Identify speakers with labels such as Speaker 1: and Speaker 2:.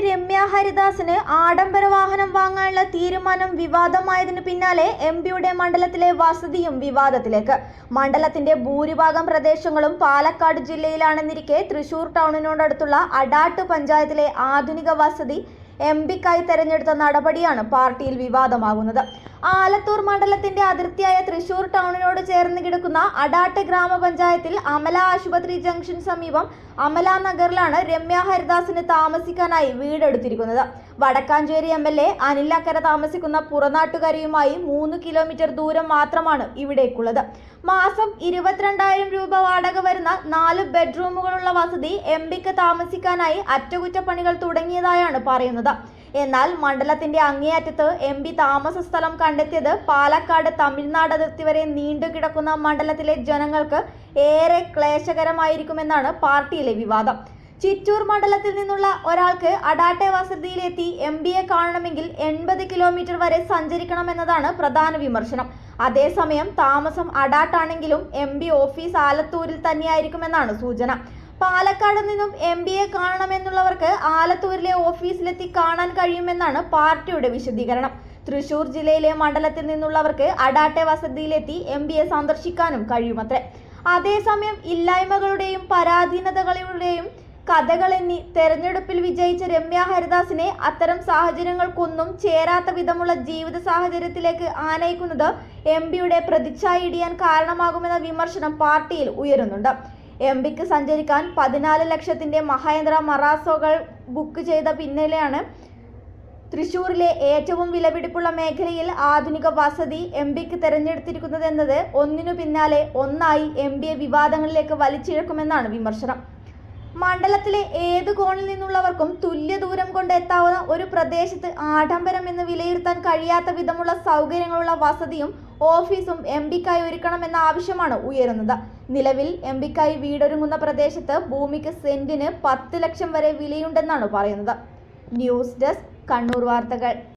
Speaker 1: രമ്യ ഹരിദാസിന് ആഡംബര വാഹനം വാങ്ങാനുള്ള തീരുമാനം വിവാദമായതിനു പിന്നാലെ എം പിയുടെ മണ്ഡലത്തിലെ വസതിയും വിവാദത്തിലേക്ക് മണ്ഡലത്തിന്റെ ഭൂരിഭാഗം പ്രദേശങ്ങളും പാലക്കാട് ജില്ലയിലാണെന്നിരിക്കെ തൃശൂർ ടൗണിനോടടുത്തുള്ള അടാട്ട് പഞ്ചായത്തിലെ ആധുനിക വസതി എം പിക്കായി തെരഞ്ഞെടുത്ത നടപടിയാണ് പാർട്ടിയിൽ വിവാദമാകുന്നത് ആലത്തൂർ മണ്ഡലത്തിന്റെ അതിർത്തിയായ തൃശൂർ ടൗണിനോട് ചേർന്ന് കിടക്കുന്ന അടാട്ട് ഗ്രാമപഞ്ചായത്തിൽ അമല ആശുപത്രി ജംഗ്ഷൻ സമീപം അമല നഗറിലാണ് രമ്യ ഹരിദാസിന് താമസിക്കാനായി വീടെടുത്തിരിക്കുന്നത് Vadakkanchery M L A Anilakkara താമസിക്കുന്ന പുറനാട്ടുകാരിയുമായി മൂന്ന് കിലോമീറ്റർ ദൂരം മാത്രമാണ് ഇവിടേക്കുള്ളത് മാസം ഇരുപത്തിരണ്ടായിരം രൂപ വാടക വരുന്ന നാല് ബെഡ്റൂമുകളുള്ള വസതി എം പിക്ക് താമസിക്കാനായി അറ്റകുറ്റപ്പണികൾ തുടങ്ങിയതായാണ് പറയുന്നത് എന്നാൽ മണ്ഡലത്തിന്റെ അങ്ങേയറ്റത്ത് എം പി താമസ സ്ഥലം കണ്ടെത്തിയത് പാലക്കാട് തമിഴ്നാട് അതിർത്തി വരെ നീണ്ടുകിടക്കുന്ന മണ്ഡലത്തിലെ ജനങ്ങൾക്ക് ഏറെ ക്ലേശകരമായിരിക്കുമെന്നാണ് പാർട്ടിയിലെ വിവാദം ചിറ്റൂർ മണ്ഡലത്തിൽ നിന്നുള്ള ഒരാൾക്ക് അഡാട്ടെ വസതിയിലെത്തി എം പിയെ കാണണമെങ്കിൽ എൺപത് കിലോമീറ്റർ വരെ സഞ്ചരിക്കണമെന്നതാണ് പ്രധാന വിമർശനം അതേസമയം താമസം അഡാട്ടാണെങ്കിലും എം പി ഓഫീസ് ആലത്തൂരിൽ തന്നെയായിരിക്കുമെന്നാണ് സൂചന പാലക്കാട് നിന്നും എം പിയെ കാണണമെന്നുള്ളവർക്ക് ആലത്തൂരിലെ ഓഫീസിലെത്തി കാണാൻ കഴിയുമെന്നാണ് പാർട്ടിയുടെ വിശദീകരണം തൃശൂർ ജില്ലയിലെ മണ്ഡലത്തിൽ നിന്നുള്ളവർക്ക് അഡാട്ടെ വസതിയിലെത്തി എം പിയെ സന്ദർശിക്കാനും കഴിയുമത്രേ അതേസമയം ഇല്ലായ്മകളുടെയും പരാധീനതകളുടെയും കഥകളെന്നി തെരഞ്ഞെടുപ്പിൽ വിജയിച്ച രമ്യ ഹരിദാസിനെ അത്തരം സാഹചര്യങ്ങൾക്കൊന്നും ചേരാത്ത വിധമുള്ള ജീവിത സാഹചര്യത്തിലേക്ക് ആനയിക്കുന്നത് എം പിയുടെ പ്രതിച്ഛായ ഇടിയാൻ കാരണമാകുമെന്ന വിമർശനം പാർട്ടിയിൽ ഉയരുന്നുണ്ട് എം പിക്ക് സഞ്ചരിക്കാൻ പതിനാല് ലക്ഷത്തിന്റെ മഹേന്ദ്ര മറാസോകൾ ബുക്ക് ചെയ്ത പിന്നിലെയാണ് തൃശൂരിലെ ഏറ്റവും വിലപിടിപ്പുള്ള മേഖലയിൽ ആധുനിക വസതി എം പിക്ക് തെരഞ്ഞെടുത്തിരിക്കുന്നതെന്നത് ഒന്നിനു പിന്നാലെ ഒന്നായി എം പിയെ വിവാദങ്ങളിലേക്ക് വലിച്ചിഴക്കുമെന്നാണ് വിമർശനം മണ്ഡലത്തിലെ ഏത് കോണിൽ നിന്നുള്ളവർക്കും തുല്യ ദൂരം കൊണ്ട് എത്താവുന്ന ഒരു പ്രദേശത്ത് ആഡംബരം എന്ന് വിലയിരുത്താൻ കഴിയാത്ത വിധമുള്ള സൗകര്യങ്ങളുള്ള വസതിയും ഓഫീസും എം പിക്കായി ഒരുക്കണമെന്ന ആവശ്യമാണ് ഉയരുന്നത് നിലവിൽ എം പിക്കായി വീടൊരുങ്ങുന്ന പ്രദേശത്ത് ഭൂമിക്ക് സെന്റിന് പത്ത് ലക്ഷം വരെ വിലയുണ്ടെന്നാണ് പറയുന്നത് ന്യൂസ് ഡെസ്ക് കണ്ണൂർ വാർത്തകൾ